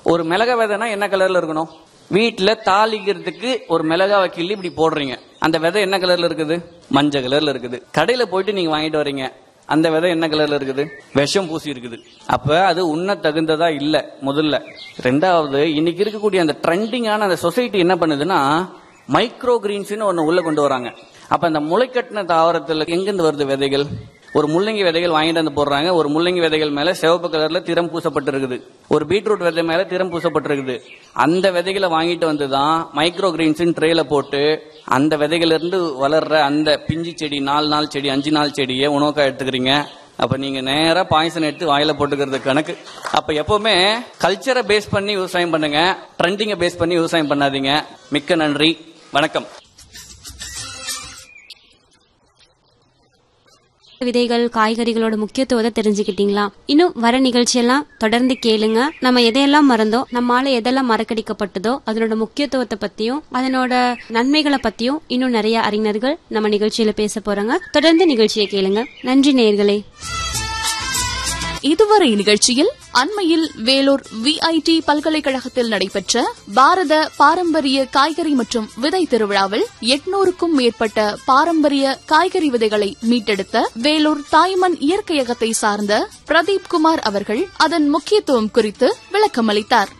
ஒரு மிளகா விதைனா என்ன கலர்ல இருக்கணும் வீட்டுல தாளிக்கிறதுக்கு ஒரு மிளகாவை கிள்ளி இப்படி போடுறீங்க அந்த விதை என்ன கலர்ல இருக்குது மஞ்சள் கலர்ல இருக்குது கடையில போயிட்டு நீங்க வாங்கிட்டு வர்றீங்க அந்த விதை என்ன கலர்ல இருக்குது விஷம் பூசி இருக்குது அப்ப அது உண்ண தகுந்ததா இல்ல முதல்ல ரெண்டாவது இன்னைக்கு இருக்கக்கூடிய அந்த ட்ரெண்டிங்கான அந்த சொசைட்டி என்ன பண்ணுதுன்னா மைக்ரோ கிரீன்ஸ்னு ஒன்னு உள்ள கொண்டு வராங்க அப்ப அந்த முளைக்கட்டின தாவரத்துல எங்கிருந்து வருது விதைகள் ஒரு முள்ளங்கி விதைகள் வாங்கிட்டு வந்து போடுறாங்க ஒரு முள்ளங்கி விதைகள் மேல சிவப்பு கலர்ல திறம் பூசப்பட்டிருக்குது ஒரு பீட்ரூட் விதை மேல திறம் பூசப்பட்டிருக்குது அந்த விதைகளை வாங்கிட்டு வந்து தான் மைக்ரோ கிரீன்ஸ் ட்ரேல போட்டு அந்த விதைகள்ல இருந்து வளர்ற அந்த பிஞ்சு செடி நாலு நாள் செடி அஞ்சு நாள் செடியை உணவுக்கா எடுத்துக்கிறீங்க அப்ப நீங்க நேரா பாய்சன் எடுத்து வாயில போட்டுக்கிறது கணக்கு அப்ப எப்பவுமே கல்ச்சரை பேஸ் பண்ணி விவசாயம் பண்ணுங்க ட்ரெண்டிங்கை பேஸ் பண்ணி விவசாயம் பண்ணாதீங்க மிக்க நன்றி வணக்கம் விதைகள் காய்கறிகளோட முக்கியத்துவத்தை தெரிஞ்சுக்கிட்டீங்களா இன்னும் வர நிகழ்ச்சியெல்லாம் தொடர்ந்து கேளுங்க நம்ம எதையெல்லாம் மறந்தோம் நம்மால எதெல்லாம் மறக்கடிக்கப்பட்டதோ அதனோட முக்கியத்துவத்தை பத்தியும் அதனோட நன்மைகளை பத்தியும் இன்னும் நிறைய அறிஞர்கள் நம்ம நிகழ்ச்சியில பேச போறாங்க தொடர்ந்து நிகழ்ச்சியை கேளுங்க நன்றி நேயர்களே இதுவரை நிகழ்ச்சியில் அண்மையில் வேலூர் விஐடி பல்கலைக்கழகத்தில் நடைபெற்ற பாரத பாரம்பரிய காய்கறி மற்றும் விதை திருவிழாவில் எட்நூறுக்கும் மேற்பட்ட பாரம்பரிய காய்கறி விதைகளை மீட்டெடுத்த வேலூர் தாய்மண் இயற்கையகத்தை சார்ந்த பிரதீப் குமார் அவர்கள் அதன் முக்கியத்துவம் குறித்து விளக்கமளித்தார்